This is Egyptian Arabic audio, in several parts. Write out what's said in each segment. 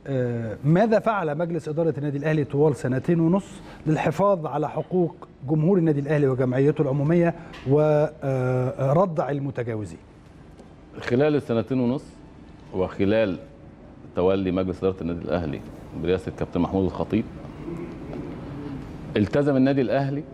آه، ماذا فعل مجلس إدارة النادي الأهلي طوال سنتين ونص للحفاظ على حقوق جمهور النادي الأهلي وجمعيته العمومية وردع المتجاوزين خلال السنتين ونص وخلال تولي مجلس اداره النادي الاهلي برئاسه الكابتن محمود الخطيب التزم النادي الاهلي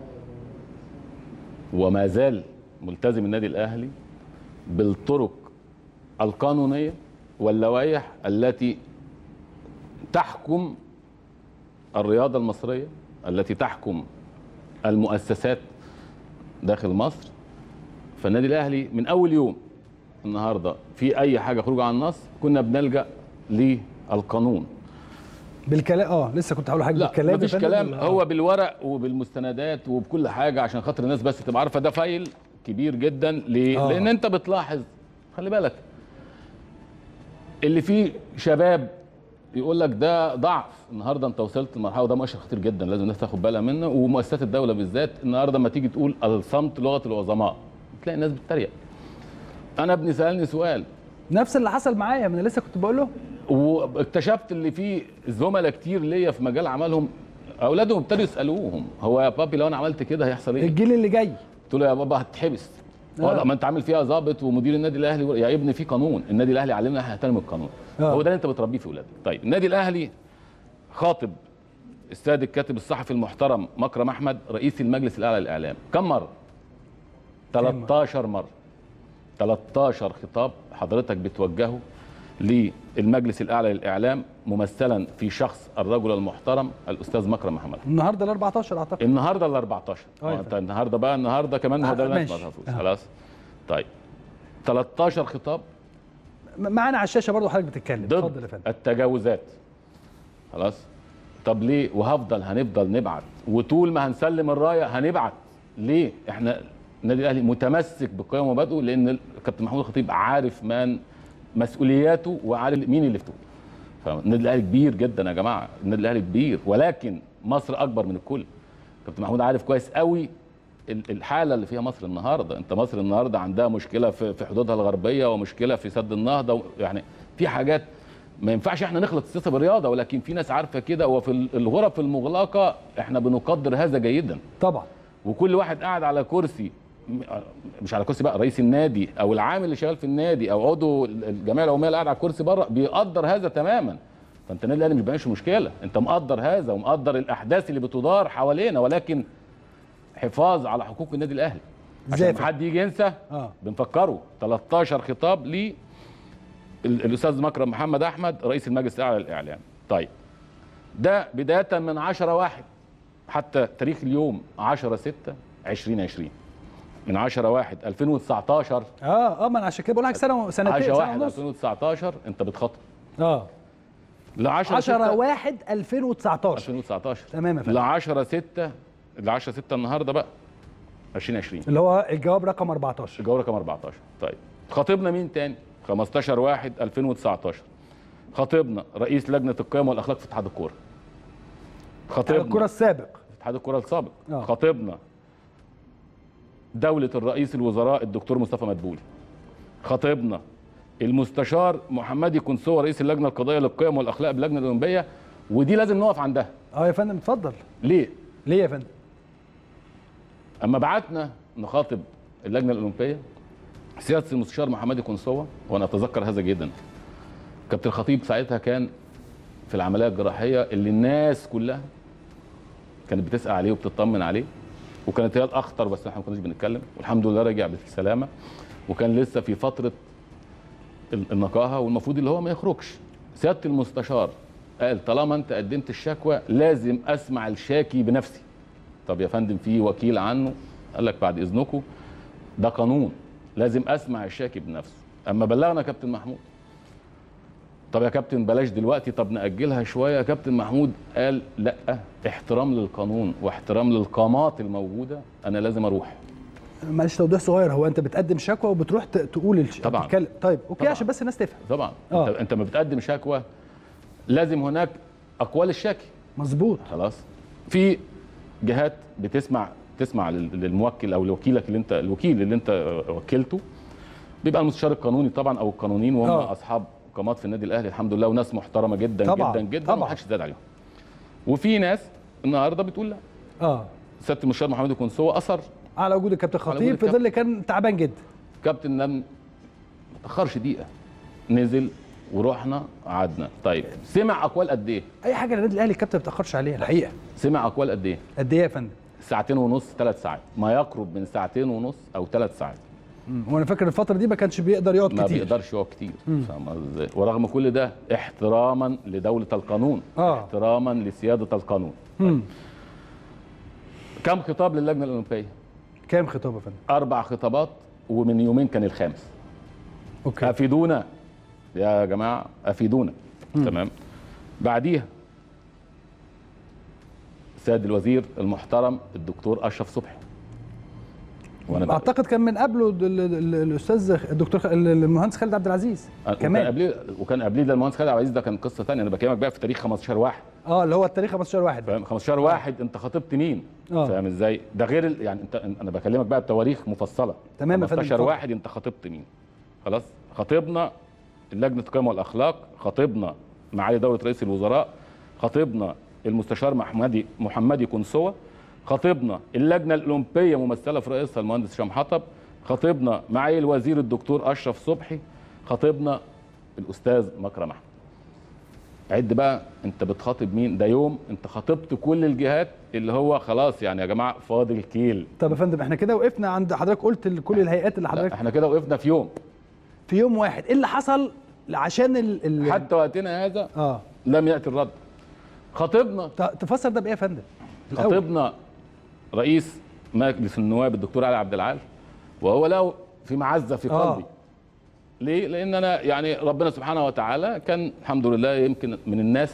وما زال ملتزم النادي الاهلي بالطرق القانونيه واللوائح التي تحكم الرياضه المصريه التي تحكم المؤسسات داخل مصر فالنادي الاهلي من اول يوم النهارده في اي حاجه خروج عن النص كنا بنلجا للقانون بالكلام اه لسه كنت هقول حاجه لا بالكلام مفيش يا فندم كلام ولا- هو بالورق وبالمستندات وبكل حاجه عشان خاطر الناس بس تبقى عارفه ده فايل كبير جدا ليه؟ آه. لان انت بتلاحظ خلي بالك اللي فيه شباب يقول لك ده ضعف النهارده انت وصلت لمرحله وده مؤشر خطير جدا لازم الناس تاخد بالها منه ومؤسسات الدوله بالذات النهارده لما تيجي تقول الصمت لغه العظماء تلاقي الناس بتتريق انا ابني سالني سؤال نفس اللي حصل معايا ما انا لسه كنت بقول له واكتشفت اللي فيه زملاء كتير ليا في مجال عملهم اولادهم ابتدوا يسالوهم هو يا بابي لو انا عملت كده هيحصل ايه؟ الجيل اللي جاي قلت له يا بابا هتتحبس آه. آه. ما انت عامل فيها ظابط ومدير النادي الاهلي يا ابني في قانون النادي الاهلي علمنا احنا نحترم القانون آه. هو ده اللي انت بتربيه في اولادك طيب النادي الاهلي خاطب السيد الكاتب الصحفي المحترم مكرم احمد رئيس المجلس الاعلى للاعلام كم مره 13 مره 13 خطاب حضرتك بتوجهه للمجلس الاعلى للاعلام ممثلا في شخص الرجل المحترم الاستاذ مكرم محمد النهارده ال 14 اعتقد النهارده ال 14 آه يا آه، انت النهارده بقى النهارده كمان هو ده آه، اللي الناس ماشي. ما تعرفوش آه. خلاص طيب 13 خطاب م- معانا على الشاشه برضو حضرتك بتتكلم ضد اتفضل يا فندم التجاوزات خلاص طب ليه وهفضل هنفضل نبعت وطول ما هنسلم الرايه هنبعت ليه احنا النادي الاهلي متمسك بقيم ومبادئه لان الكابتن محمود الخطيب عارف من مسؤولياته وعارف مين اللي فيه فالنادي الاهلي كبير جدا يا جماعه النادي الاهلي كبير ولكن مصر اكبر من الكل كابتن محمود عارف كويس قوي ال- الحاله اللي فيها مصر النهارده انت مصر النهارده عندها مشكله في في حدودها الغربيه ومشكله في سد النهضه و- يعني في حاجات ما ينفعش احنا نخلط السياسه بالرياضه ولكن في ناس عارفه كده وفي ال- الغرف المغلقه احنا بنقدر هذا جيدا طبعا وكل واحد قاعد على كرسي م- مش على كرسي بقى رئيس النادي او العامل اللي شغال في النادي او عضو الجمعيه العموميه اللي قاعد على الكرسي بره بيقدر هذا تماما فانت النادي الاهلي مش بيعملش مشكله انت مقدر هذا ومقدر الاحداث اللي بتدار حوالينا ولكن حفاظ على حقوق النادي الاهلي إزاي عشان فعلا؟ حد يجي ينسى اه بنفكره 13 خطاب ل الاستاذ مكرم محمد احمد رئيس المجلس الاعلى للاعلام طيب ده بدايه من 10 واحد حتى تاريخ اليوم 10 6 2020 من 10 1 2019 اه اه ما انا عشان كده بقول لك سنه سنتين 10 سنه 1 ونص 2019 انت بتخاطب اه ل 10 10 1 2019 2019 تمام يا ل فندم 10 6 ل 10 6 النهارده بقى 2020 اللي هو الجواب رقم 14 الجوله رقم 14 طيب خاطبنا مين تاني 15 1 2019 خاطبنا رئيس لجنه القيم والاخلاق في اتحاد الكوره على خاطبنا الكره السابق في اتحاد الكوره السابق آه. خاطبنا دوله الرئيس الوزراء الدكتور مصطفى مدبولي خاطبنا المستشار محمدي كنسوة رئيس اللجنه القضائيه للقيم والاخلاق باللجنه الاولمبيه ودي لازم نقف عندها اه يا فندم اتفضل ليه ليه يا فندم اما بعتنا نخاطب اللجنه الاولمبيه سياده المستشار محمدي كنسوة وانا اتذكر هذا جدا كابتن الخطيب ساعتها كان في العمليه الجراحيه اللي الناس كلها كانت بتسال عليه وبتطمن عليه وكانت هي الاخطر بس احنا ما كناش بنتكلم والحمد لله رجع بالسلامه وكان لسه في فتره ال- النقاهه والمفروض اللي هو ما يخرجش سياده المستشار قال طالما انت قدمت الشكوى لازم اسمع الشاكي بنفسي طب يا فندم في وكيل عنه قال لك بعد اذنكم ده قانون لازم اسمع الشاكي بنفسه اما بلغنا كابتن محمود طب يا كابتن بلاش دلوقتي طب ناجلها شويه يا كابتن محمود قال لا احترام للقانون واحترام للقامات الموجوده انا لازم اروح معلش توضيح صغير هو انت بتقدم شكوى وبتروح ت- تقول الش... طبعاً. تتكلم طيب اوكي طبعاً. عشان بس الناس تفهم طبعا آه. انت انت ما بتقدم شكوى لازم هناك اقوال الشاكي مظبوط خلاص في جهات بتسمع تسمع لل- للموكل او لوكيلك اللي انت الوكيل اللي انت وكلته بيبقى المستشار القانوني طبعا او القانونيين وهم آه. اصحاب قامات في النادي الاهلي الحمد لله وناس محترمه جدا طبعاً، جدا جدا طبعاً. وما حدش زاد عليهم وفي ناس النهارده بتقول لا اه سياده المستشار محمد الكونسوه اثر على وجود الكابتن وجود خطيب في الكابتن. ظل كان تعبان جدا كابتن لم ما تاخرش دقيقه نزل ورحنا قعدنا طيب سمع اقوال قد ايه اي حاجه للنادي الاهلي الكابتن ما بيتاخرش عليها الحقيقه سمع اقوال قد ايه قد ايه يا فندم ساعتين ونص ثلاث ساعات ما يقرب من ساعتين ونص او ثلاث ساعات مم. وانا فاكر الفتره دي ما كانش بيقدر يقعد ما كتير بيقدرش يقعد كتير فاهم قصدي ازاي ورغم كل ده احتراما لدوله القانون آه. احتراما لسياده القانون مم. كم خطاب للجنه الاولمبيه كام خطاب يا فندم اربع خطابات ومن يومين كان الخامس اوكي افيدونا يا جماعه افيدونا تمام بعديها سيد الوزير المحترم الدكتور اشرف صبحي وانا بقى- اعتقد كان من قبله ال- ال- ال- الاستاذ الدكتور خ- ال- المهندس خالد عبد العزيز وكان كمان قبليه وكان قبليه ده المهندس خالد عبد العزيز ده كان قصه ثانيه انا بكلمك بقى في تاريخ 15 واحد اه اللي هو التاريخ 15 واحد فاهم 15 واحد انت خطبت مين آه. فاهم ازاي ده غير ال- يعني انت انا بكلمك بقى بتواريخ مفصله تمام يا فندم، 15 اتفضل. واحد انت خطبت مين خلاص خطبنا لجنه القيم والاخلاق خطبنا معالي دوله رئيس الوزراء خطبنا المستشار محمدي محمدي كنسوه خطبنا اللجنه الاولمبيه ممثله في رئيسها المهندس هشام حطب خطبنا معالي الوزير الدكتور اشرف صبحي خطبنا الاستاذ مكرم احمد عد بقى انت بتخاطب مين ده يوم انت خاطبت كل الجهات اللي هو خلاص يعني يا جماعه فاضل كيل طب يا فندم احنا كده وقفنا عند حضرتك قلت لكل الهيئات اللي لا حضرتك احنا كده وقفنا في يوم في يوم واحد ايه اللي حصل عشان ال, ال... حتى وقتنا هذا اه لم ياتي الرد خاطبنا ت- تفسر ده بايه يا فندم الأول. خطبنا رئيس مجلس النواب الدكتور علي عبد العال وهو له في معزه في آه. قلبي ليه؟ لان انا يعني ربنا سبحانه وتعالى كان الحمد لله يمكن من الناس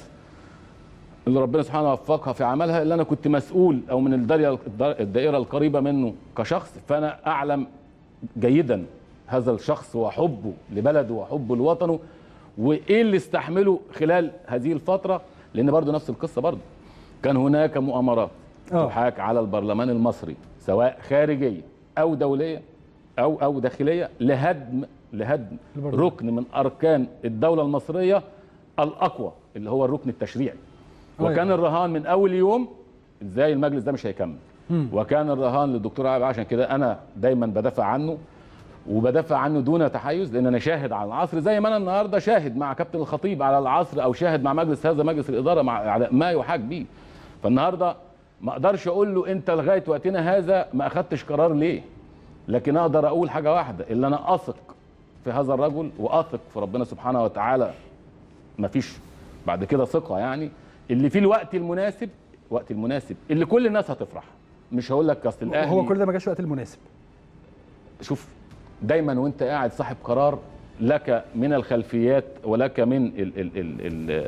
اللي ربنا سبحانه وفقها في عملها اللي انا كنت مسؤول او من الدائره الدائره القريبه منه كشخص فانا اعلم جيدا هذا الشخص وحبه لبلده وحبه لوطنه وايه اللي استحمله خلال هذه الفتره لان برضه نفس القصه برضه كان هناك مؤامرات آه. تحاك على البرلمان المصري سواء خارجيه او دوليه او او داخليه لهدم لهدم البرلمان. ركن من اركان الدوله المصريه الاقوى اللي هو الركن التشريعي أيوة. وكان الرهان من اول يوم ازاي المجلس ده مش هيكمل مم. وكان الرهان للدكتور عابد عشان كده انا دايما بدافع عنه وبدافع عنه دون تحيز لان انا شاهد على العصر زي ما انا النهارده شاهد مع كابتن الخطيب على العصر او شاهد مع مجلس هذا مجلس الاداره مع على ما يحاك به فالنهارده ما اقدرش اقول له انت لغايه وقتنا هذا ما اخدتش قرار ليه لكن اقدر اقول حاجه واحده اللي انا اثق في هذا الرجل واثق في ربنا سبحانه وتعالى مفيش بعد كده ثقه يعني اللي فيه الوقت المناسب وقت المناسب اللي كل الناس هتفرح مش هقول لك اصل الاهلي هو كل ده ما جاش وقت المناسب شوف دايما وانت قاعد صاحب قرار لك من الخلفيات ولك من ال ال ال ال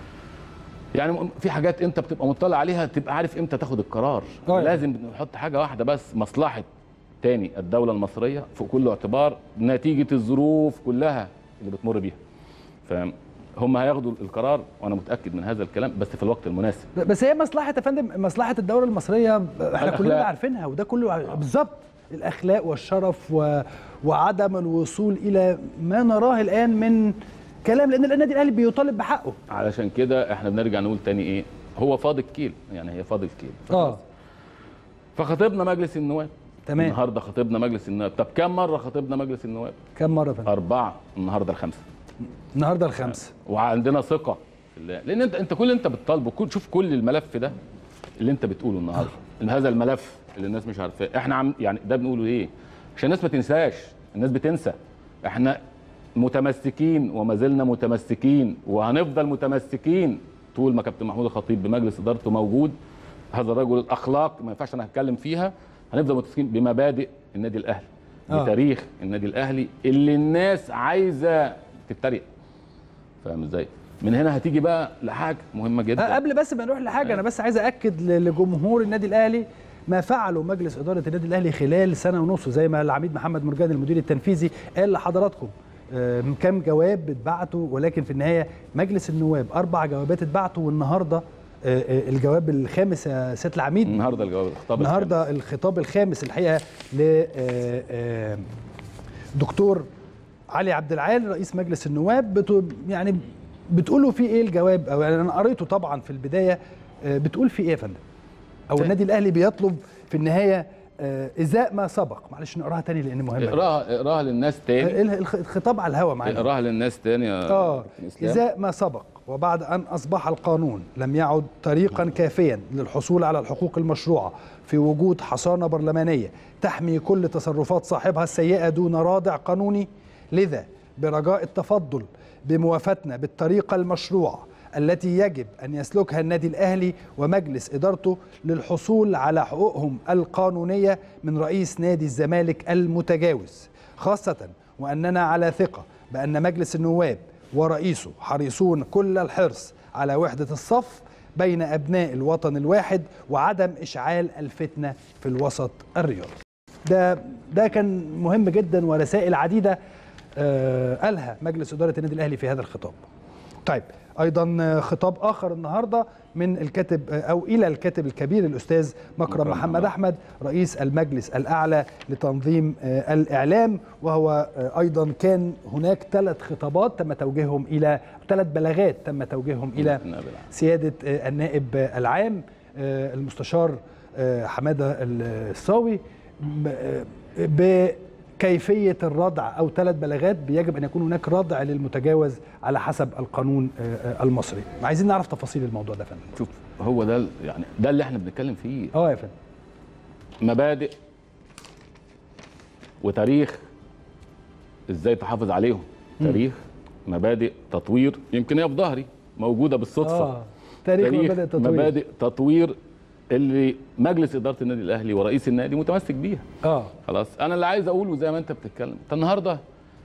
يعني في حاجات انت بتبقى مطلع عليها تبقى عارف امتى تاخد القرار آه. لازم نحط حاجه واحده بس مصلحه تاني الدوله المصريه في كل اعتبار نتيجه الظروف كلها اللي بتمر بيها فاهم هم هياخدوا القرار وانا متاكد من هذا الكلام بس في الوقت المناسب بس هي مصلحه يا فندم مصلحه الدوله المصريه احنا الأخلاق. كلنا عارفينها وده كله بالظبط الاخلاق والشرف و... وعدم الوصول الى ما نراه الان من كلام لان النادي الاهلي بيطالب بحقه علشان كده احنا بنرجع نقول تاني ايه هو فاضل كيل يعني هي فاضل كيل اه فخطبنا مجلس النواب تمام. النهارده خطبنا مجلس النواب طب كم مره خطبنا مجلس النواب كم مره يا فندم اربعه النهارده الخمسه النهارده الخمسه وعندنا ثقه في الله لان انت انت كل اللي انت بتطالبه كل شوف كل الملف ده اللي انت بتقوله النهارده إن هذا الملف اللي الناس مش عارفاه احنا عم يعني ده بنقوله ايه عشان الناس ما تنساش الناس بتنسى احنا متمسكين وما زلنا متمسكين وهنفضل متمسكين طول ما كابتن محمود الخطيب بمجلس ادارته موجود هذا الرجل الاخلاق ما ينفعش انا اتكلم فيها هنفضل متمسكين بمبادئ النادي الاهلي آه. بتاريخ النادي الاهلي اللي الناس عايزه تتريق فاهم ازاي من هنا هتيجي بقى لحاجه مهمه أه، جدا قبل بس ما نروح لحاجه انا بس عايز اكد ل- لجمهور النادي الاهلي ما فعله مجلس اداره النادي الاهلي خلال سنه ونص زي ما العميد محمد مرجان المدير التنفيذي قال لحضراتكم آه، كم جواب اتبعتوا ولكن في النهايه مجلس النواب اربع جوابات اتبعتوا والنهارده آه، آه، الجواب الخامس يا سياده العميد النهارده الجواب الخطاب النهارده الخطاب الخامس الحقيقه ل آه، آه، دكتور علي عبد العال رئيس مجلس النواب بت... يعني بتقولوا فيه ايه الجواب او يعني انا قريته طبعا في البدايه آه، بتقول فيه ايه يا فندم او طيب. النادي الاهلي بيطلب في النهايه آه، ازاء ما سبق معلش نقراها تاني لان مهمه اقراها اقراها للناس تاني ال- الخ- الخطاب على الهوا معانا اقراها للناس تاني يا اه كابتن إسلام. إزاء ما سبق وبعد أن أصبح القانون لم يعد طريقا كافيا للحصول على الحقوق المشروعة في وجود حصانة برلمانية تحمي كل تصرفات صاحبها السيئة دون رادع قانوني لذا برجاء التفضل بموافاتنا بالطريقة المشروعة التي يجب أن يسلكها النادي الأهلي ومجلس إدارته للحصول على حقوقهم القانونية من رئيس نادي الزمالك المتجاوز خاصة وأننا على ثقة بأن مجلس النواب ورئيسه حريصون كل الحرص على وحدة الصف بين أبناء الوطن الواحد وعدم إشعال الفتنة في الوسط الرياضي ده ده كان مهم جدا ورسائل عديدة آه، قالها مجلس إدارة النادي الأهلي في هذا الخطاب طيب ايضا خطاب اخر النهارده من الكاتب او الى الكاتب الكبير الاستاذ مكرم مكرم محمد محمد. احمد رئيس المجلس الاعلى لتنظيم آه، الاعلام وهو آه، ايضا كان هناك ثلاث خطابات تم توجيههم الى ثلاث بلاغات تم توجيههم الى النائب العام. سياده آه، النائب آه، العام آه، المستشار آه، حماده الصاوي ب- آه، بكيفيه الردع او ثلاث بلاغات يجب ان يكون هناك ردع للمتجاوز على حسب القانون آه، آه، المصري عايزين نعرف تفاصيل الموضوع ده يا فندم شوف هو ده ال- يعني ده اللي احنا بنتكلم فيه اه يا فندم مبادئ وتاريخ ازاي تحافظ عليهم تاريخ مبادئ تطوير يمكن هي في ظهري موجوده بالصدفه اه تاريخ مبادئ تطوير مبادئ تطوير اللي مجلس اداره النادي الاهلي ورئيس النادي متمسك بيها اه خلاص انا اللي عايز اقوله زي ما انت بتتكلم انت النهارده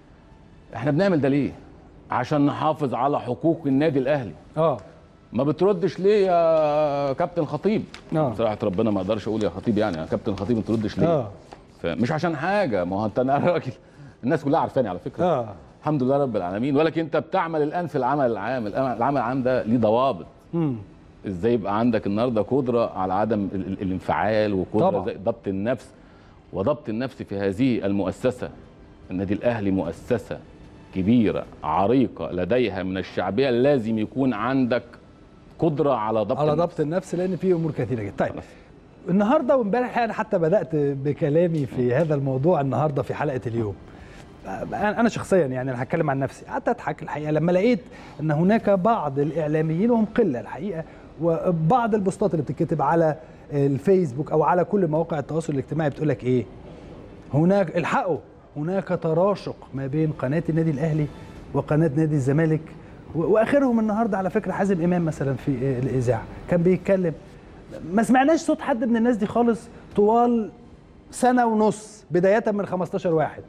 احنا بنعمل ده ليه عشان نحافظ على حقوق النادي الاهلي اه ما بتردش ليه يا كابتن خطيب آه. بصراحه ربنا ما اقدرش اقول يا خطيب يعني يا كابتن خطيب ما تردش ليه اه مش عشان حاجه ما هو انت انا راجل الناس كلها عارفاني على فكره اه الحمد لله رب العالمين ولكن انت بتعمل الان في العمل العام العمل العام ده ليه ضوابط امم ازاي يبقى عندك النهارده قدره على عدم ال- ال- الانفعال وقدره طبعا. زي ضبط النفس وضبط النفس في هذه المؤسسه النادي الاهلي مؤسسه كبيره عريقه لديها من الشعبيه لازم يكون عندك قدره على ضبط على النفس. ضبط النفس لان في امور كثيره جدا طيب خلاص. النهارده وامبارح انا حتى بدات بكلامي في هذا الموضوع النهارده في حلقه اليوم انا أنا شخصيا يعني انا هتكلم عن نفسي قعدت اضحك الحقيقه لما لقيت ان هناك بعض الاعلاميين وهم قله الحقيقه وبعض البوستات اللي بتتكتب على الفيسبوك او على كل مواقع التواصل الاجتماعي بتقول لك ايه هناك الحقوا هناك تراشق ما بين قناه النادي الاهلي وقناه نادي الزمالك و- واخرهم النهارده على فكره حازم امام مثلا في الاذاعه كان بيتكلم ما سمعناش صوت حد من الناس دي خالص طوال سنه ونص بدايه من 15 واحد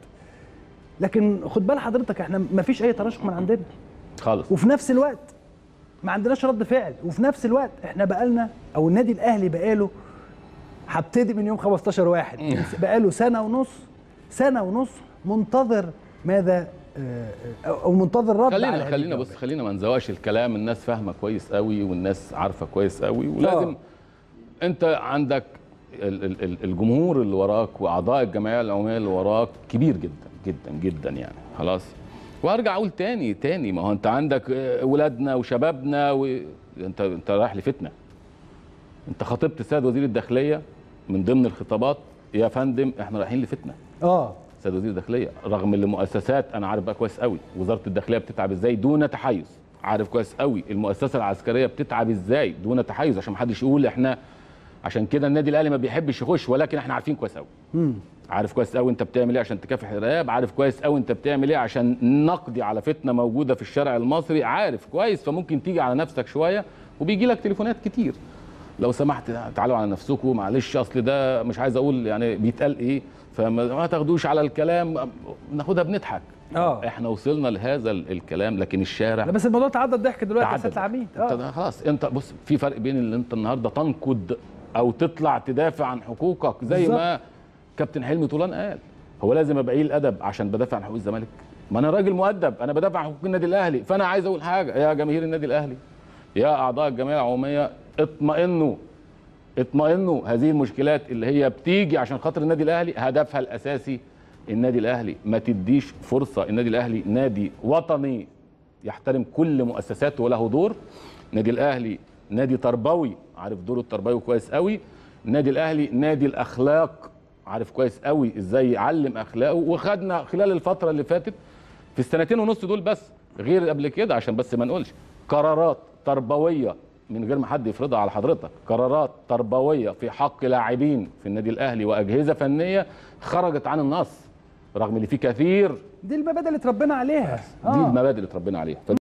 لكن خد بال حضرتك احنا ما فيش اي تراشق من عندنا خالص وفي نفس الوقت ما عندناش رد فعل وفي نفس الوقت احنا بقالنا او النادي الاهلي بقاله هبتدي من يوم 15 واحد بقاله سنه ونص سنه ونص منتظر ماذا آه، آه، او منتظر رد على خلينا هذه خلينا بص الجوابات. خلينا ما نزواش الكلام الناس فاهمه كويس قوي والناس عارفه كويس قوي ولازم آه. انت عندك ال- ال- ال- الجمهور اللي وراك واعضاء الجمعيه العموميه اللي وراك كبير جدا جدا جدا يعني خلاص وارجع اقول تاني تاني ما هو انت عندك آه، ولادنا وشبابنا و... انت انت رايح لفتنه انت خاطبت السيد وزير الداخليه من ضمن الخطابات يا فندم احنا رايحين لفتنه اه سيد وزير الداخليه رغم ان المؤسسات انا عارف بقى كويس قوي وزاره الداخليه بتتعب ازاي دون تحيز عارف كويس قوي المؤسسه العسكريه بتتعب ازاي دون تحيز عشان محدش يقول احنا عشان كده النادي الاهلي ما بيحبش يخش ولكن احنا عارفين كويس قوي مم. عارف كويس قوي انت بتعمل ايه عشان تكافح الارهاب عارف كويس قوي انت بتعمل ايه عشان نقضي على فتنه موجوده في الشارع المصري عارف كويس فممكن تيجي على نفسك شويه وبيجي لك تليفونات كتير لو سمحت تعالوا على نفسكم معلش اصل ده مش عايز اقول يعني بيتقال ايه فما ما تاخدوش على الكلام ناخدها بنضحك اه احنا وصلنا لهذا ال- الكلام لكن الشارع لا بس الموضوع تعدى الضحك دلوقتي يا تعدد. سياده العميد انت اه ده خلاص انت بص في فرق بين اللي انت النهارده تنقد او تطلع تدافع عن حقوقك زي بالظبط. ما كابتن حلمي طولان قال هو لازم ابقى قليل ادب عشان بدافع عن حقوق الزمالك ما انا راجل مؤدب انا بدافع عن حقوق النادي الاهلي فانا عايز اقول حاجه يا جماهير النادي الاهلي يا اعضاء الجمعيه العموميه اطمئنوا اطمئنوا هذه المشكلات اللي هي بتيجي عشان خاطر النادي الاهلي هدفها الاساسي النادي الاهلي ما تديش فرصه النادي الاهلي نادي وطني يحترم كل مؤسساته وله دور النادي الاهلي نادي تربوي عارف دوره التربوي كويس قوي النادي الاهلي نادي الاخلاق عارف كويس قوي ازاي يعلم اخلاقه وخدنا خلال الفتره اللي فاتت في السنتين ونص دول بس غير قبل كده عشان بس ما نقولش قرارات تربويه من غير ما حد يفرضها على حضرتك قرارات تربويه في حق لاعبين في النادي الاهلي واجهزه فنيه خرجت عن النص رغم ان في كثير دي المبادئ اللي اتربينا عليها دي المبادئ اللي اتربينا عليها